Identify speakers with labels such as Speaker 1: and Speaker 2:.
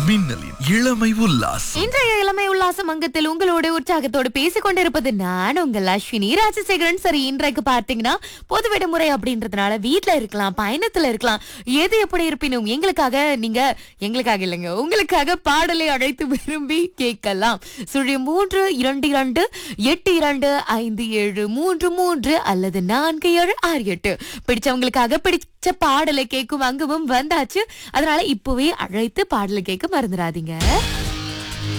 Speaker 1: மின்னலின் இளமை உல்லாசம்
Speaker 2: இன்றைய இளமை உல்லாச மங்கத்தில் உங்களோட உற்சாகத்தோடு பேசிக் கொண்டிருப்பது நான் உங்கள் அஸ்வினி ராஜசேகரன் சரி இன்றைக்கு பார்த்தீங்கன்னா பொது விடுமுறை அப்படின்றதுனால வீட்ல இருக்கலாம் பயணத்துல இருக்கலாம் எது எப்படி இருப்பினும் எங்களுக்காக நீங்க எங்களுக்காக இல்லைங்க உங்களுக்காக பாடலை அழைத்து விரும்பி கேட்கலாம் சுழி மூன்று இரண்டு இரண்டு எட்டு இரண்டு ஐந்து ஏழு மூன்று மூன்று அல்லது நான்கு ஏழு ஆறு எட்டு பிடிச்சவங்களுக்காக பிடிச்ச பாடலை கேட்கும் அங்குவும் வந்தாச்சு அதனால இப்பவே அழைத்து பாடலை கேட்க மறந்துடாதீங்க